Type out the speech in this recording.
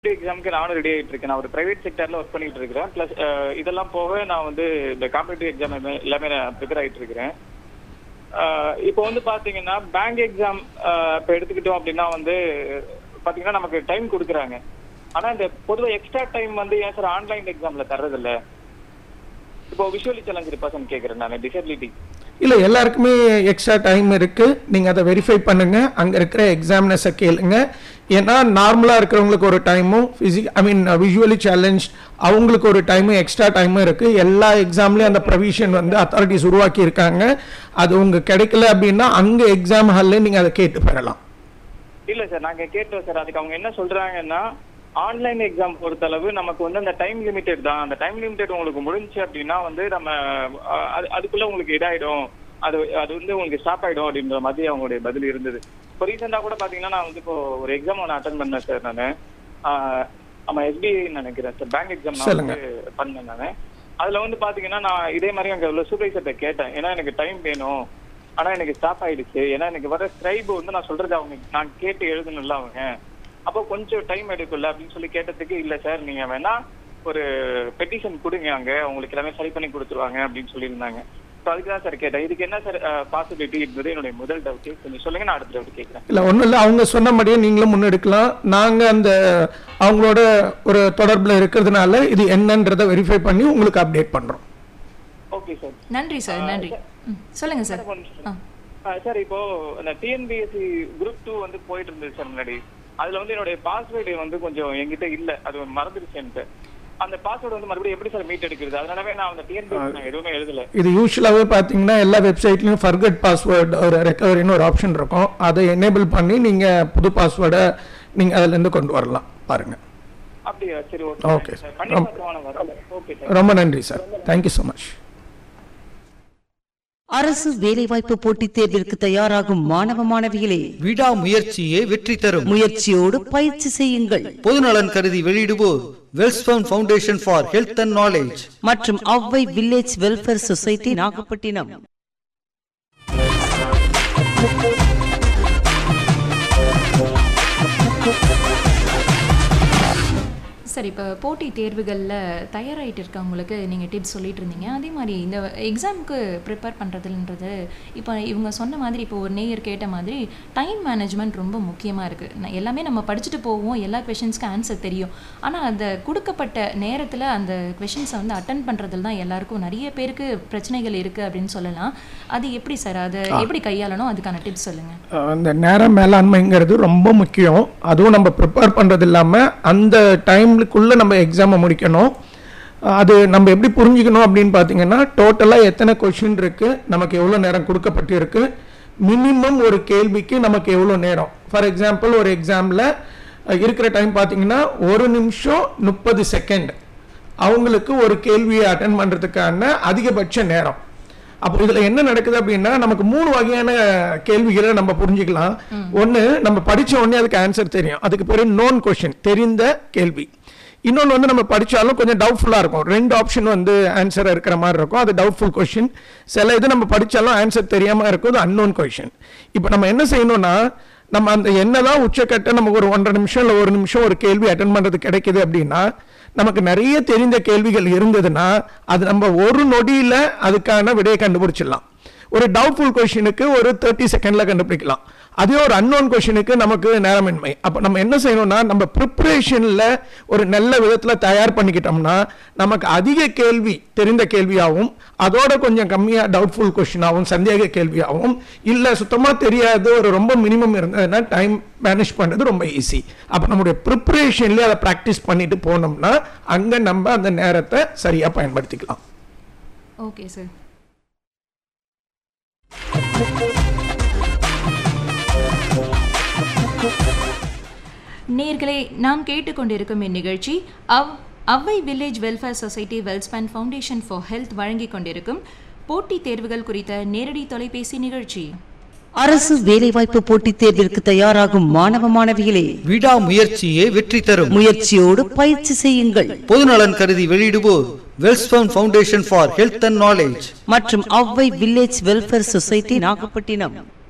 எக்ஸாமுக்கு நானும் ரெடி ஆகிட்டு இருக்கேன் நான் ஒரு பிரைவேட் செக்டர்ல ஒர்க் பண்ணிட்டு இருக்கிறேன் ப்ளஸ் இதெல்லாம் போக நான் வந்து இந்த காம்படிட்டிவ் எக்ஸாம் எல்லாமே நான் ப்ரிப்பேர் ஆகிட்டு இருக்கிறேன் அஹ், இப்போ வந்து பாத்தீங்கன்னா பேங்க் எக்ஸாம் இப்போ எடுத்துக்கிட்டோம் அப்படின்னா வந்து பாத்தீங்கன்னா நமக்கு டைம் கொடுக்குறாங்க ஆனா இந்த பொதுவா எக்ஸ்ட்ரா டைம் வந்து ஏன் சார் ஆன்லைன் எக்ஸாம்ல தர்றது இல்ல இப்போ விஷுவலி சேலஞ்சு பர்சன் கேக்குறேன் நான் டிசபிலிட்டி இல்லை எல்லாருக்குமே எக்ஸ்ட்ரா டைம் இருக்குது நீங்கள் அதை வெரிஃபை பண்ணுங்கள் அங்கே இருக்கிற எக்ஸாமினர்ஸை கேளுங்க ஏன்னா நார்மலாக இருக்கிறவங்களுக்கு ஒரு டைமும் physic I mean visually challenge அவங்களுக்கு ஒரு டைமும் எக்ஸ்ட்ரா டைமும் இருக்குது எல்லா எக்ஸாம்லேயும் அந்த ப்ரொவிஷன் வந்து அத்தாரிட்டிஸ் உருவாக்கி இருக்காங்க அது உங்களுக்கு கிடைக்கல அப்படின்னா அங்கே எக்ஸாம் ஹாலில் நீங்கள் அதை கேட்டு பெறலாம் இல்ல சார் நாங்க கேட்டோம் சார் அதுக்கு அவங்க என்ன சொல்றாங்கன்னா ஆன்லைன் எக்ஸாம் பொறுத்தளவு நமக்கு வந்து அந்த டைம் லிமிடெட் தான் அந்த டைம் லிமிடெட் உங்களுக்கு முடிஞ்சுச்சு அப்படின்னா வந்து நம்ம அஹ், அது அதுக்குள்ள உங்களுக்கு இதாயிடும் அது அது வந்து உங்களுக்கு ஸ்டாப் ஆயிடும் அப்படின்ற மாதிரி அவங்களுடைய பதில் இருந்தது இப்போ ரீசெண்டா கூட பாத்தீங்கன்னா நான் வந்து இப்போ ஒரு எக்ஸாம் ஒன்று அட்டன் பண்ணேன் சார் நான் ஆமா எஸ்பிஐ நினைக்கிறேன் சார் பேங்க் எக்ஸாம் நான் சொல்லுங்க. வந்து பண்ணேன் நான் அதுல வந்து பாத்தீங்கன்னா நான் இதே மாதிரி அங்க உள்ள சூப்பர்வைசர்கிட்ட கேட்டேன் ஏன்னா எனக்கு டைம் வேணும் ஆனா எனக்கு ஸ்டாப் ஆயிடுச்சு ஏன்னா எனக்கு வர ஸ்கிரைப் வந்து நான் சொல்றது அவங்க நான் கேட்டு எழுதணும்ல அவங்க அப்போ கொஞ்சம் டைம் எடுக்கும்ல அப்படின்னு சொல்லி கேட்டதுக்கு இல்ல சார் நீங்க வேணா ஒரு பெட்டிஷன் கொடுங்க அங்க உங்களுக்கு எல்லாமே சரி பண்ணி கொடுத்துருவாங்க அப்படின்னு சொல்லியிருந்தாங்க ஸோ அதுக்கு தான் சார் கேட்டேன் இதுக்கு என்ன சார் பாசிபிலிட்டி என்பது என்னுடைய முதல் டவுட் கொஞ்சம் சொல்லுங்க நான் அடுத்த டவுட் கேட்கிறேன் இல்லை ஒன்றும் இல்லை அவங்க சொன்னபடியே நீங்களும் முன்னெடுக்கலாம் நாங்கள் அந்த அவங்களோட ஒரு தொடர்பில் இருக்கிறதுனால இது என்னன்றதை வெரிஃபை பண்ணி உங்களுக்கு அப்டேட் பண்ணுறோம் ஓகே சார் நன்றி சார் நன்றி ம், சொல்லுங்க சார் ஆ சார் இப்போ அந்த டிஎன்பிஎஸ்சி குரூப் டூ வந்து போயிட்டு இருந்தது சார் முன்னாடி அதுல வந்து என்னுடைய பாஸ்வேர்டு வந்து கொஞ்சம் என்கிட்ட இல்ல அது மறந்துருச்சு எனக்கு அந்த பாஸ்வேர்டு வந்து மறுபடியும் எப்படி சார் மீட் எடுக்கிறது அதனாலவே நான் அந்த டிஎன்பிஎஸ்சி நான் எதுவுமே எழுதல இது யூஸ்வலாகவே பார்த்தீங்கன்னா எல்லா வெப்சைட்லையும் ஃபர்கட் பாஸ்வேர்டு ஒரு ரெக்கவரின்னு ஒரு ஆப்ஷன் இருக்கும் அதை எனேபிள் பண்ணி நீங்கள் புது பாஸ்வேர்டை நீங்கள் அதுலேருந்து கொண்டு வரலாம் பாருங்கள் அப்படியா சரி Okay, ஓகே sir. பண்ணி ரொம்ப- பார்த்துவான வரல ஓகே சார் ரொம்ப நன்றி சார் தேங்க்யூ ஸோ மச் அரசு வேலைவாய்ப்பு போட்டித் தேர்விற்கு தயாராகும் மாணவ மாணவிகளே விடாமுயற்சியே வெற்றி தரும் முயற்சியோடு பயிற்சி செய்யுங்கள் பொதுநலன் கருதி வெளியிடுவோர் Welspun foundation for health and knowledge மற்றும் Avvai village welfare society Nagapattinam சரி இப்போ போட்டி தேர்வுகளில் தயாராகிட்டு இருக்கவங்களுக்கு நீங்கள் டிப்ஸ் சொல்லிட்டு இருந்தீங்க அதே மாதிரி இந்த எக்ஸாமுக்கு ப்ரிப்பேர் பண்ணுறதுன்றது இப்போ இவங்க சொன்ன மாதிரி இப்போ ஒரு நேயர் கேட்ட மாதிரி டைம் மேனேஜ்மெண்ட் ரொம்ப முக்கியமாக இருக்குது எல்லாமே நம்ம படிச்சுட்டு போவோம் எல்லா கொஷின்ஸ்க்கு ஆன்சர் தெரியும் ஆனால் அந்த கொடுக்கப்பட்ட நேரத்தில் அந்த கொஷின்ஸை வந்து அட்டன் பண்ணுறதுல தான் எல்லாருக்கும் நிறைய பேருக்கு பிரச்சனைகள் இருக்குது அப்படின்னு சொல்லலாம் அது எப்படி சார் அதை எப்படி கையாளணும் அதுக்கான டிப்ஸ் சொல்லுங்கள் அந்த நேர மேலாண்மைங்கிறது ரொம்ப முக்கியம் அதுவும் நம்ம ப்ரிப்பேர் பண்ணுறது இல்லாமல் அந்த டைம்லுக்குள்ளே நம்ம எக்ஸாமை முடிக்கணும் அது நம்ம எப்படி புரிஞ்சுக்கணும் அப்படின்னு பார்த்தீங்கன்னா டோட்டலாக எத்தனை கொஷின் இருக்குது நமக்கு எவ்வளோ நேரம் கொடுக்கப்பட்டு இருக்கு மினிமம் ஒரு கேள்விக்கு நமக்கு எவ்வளோ நேரம் ஃபார் எக்ஸாம்பிள் ஒரு எக்ஸாமில் இருக்கிற டைம் பார்த்தீங்கன்னா ஒரு நிமிஷம் முப்பது செகண்ட் அவங்களுக்கு ஒரு கேள்வியை அட்டன் பண்ணுறதுக்கான அதிகபட்ச நேரம் அப்போ இதுல என்ன நடக்குது அப்படின்னா நமக்கு மூணு வகையான கேள்விகளை நம்ம புரிஞ்சுக்கலாம் ஒண்ணு நம்ம படிச்ச உடனே அதுக்கு ஆன்சர் தெரியும் அதுக்கு பேரு நோன் கொஷின் தெரிந்த கேள்வி இன்னொன்று வந்து நம்ம படிச்சாலும் கொஞ்சம் டவுட்ஃபுல்லாக இருக்கும் ரெண்டு ஆப்ஷன் வந்து ஆன்சர் இருக்கிற மாதிரி இருக்கும் அது டவுட்ஃபுல் கொஷின் சில இது நம்ம படிச்சாலும் ஆன்சர் தெரியாம இருக்கும் அது அன்னோன் கொஷின் இப்போ நம்ம என்ன செய்யணும்னா நம்ம அந்த என்னதான் உச்சக்கட்ட நமக்கு ஒரு ஒன்றரை நிமிஷம் இல்லை ஒரு நிமிஷம் ஒரு கேள்வி அட்டன் பண்றது கிடைக்குது அப்படின்னா நமக்கு நிறைய தெரிந்த கேள்விகள் இருந்ததுன்னா அது நம்ம ஒரு நொடியில அதுக்கான விடையை கண்டுபிடிச்சிடலாம் ஒரு டவுட்ஃபுல் கொஷினுக்கு ஒரு தேர்ட்டி செகண்ட்ல கண்டுபிடிக்கலாம் அதே ஒரு அன்னோன் கொஷினுக்கு நமக்கு நேரமின்மை அப்போ நம்ம என்ன செய்யணும்னா நம்ம ப்ரிப்பரேஷனில் ஒரு நல்ல விதத்தில் தயார் பண்ணிக்கிட்டோம்னா நமக்கு அதிக கேள்வி தெரிந்த கேள்வியாகவும் அதோட கொஞ்சம் கம்மியாக டவுட்ஃபுல் கொஷினாகவும் சந்தேக கேள்வியாகவும் இல்லை சுத்தமாக தெரியாத ஒரு ரொம்ப மினிமம் இருந்ததுன்னா டைம் மேனேஜ் பண்ணுறது ரொம்ப ஈஸி அப்போ நம்முடைய ப்ரிப்பரேஷன்லேயே அதை ப்ராக்டிஸ் பண்ணிட்டு போனோம்னா அங்கே நம்ம அந்த நேரத்தை சரியாக பயன்படுத்திக்கலாம் ஓகே சார் நேர்களே நாம் கேட்டுக்கொண்டிருக்கும் இந்நிகழ்ச்சி அவ் Avvai village welfare society Welspun foundation for health வழங்கிக் கொண்டிருக்கும் போட்டித் தேர்வுகள் குறித்த நேரடி தொலைபேசி நிகழ்ச்சி அரசு வேலைவாய்ப்பு போட்டித் தேர்விற்கு தயாராகும் மாணவ மாணவிகளே விடாமுயற்சியே வெற்றி தரும் முயற்சியோடு பயிற்சி செய்யுங்கள் பொதுநலன் கருதி வெளியிடுவோர் Welspun foundation for health and knowledge மற்றும் Avvai village welfare society Nagapattinam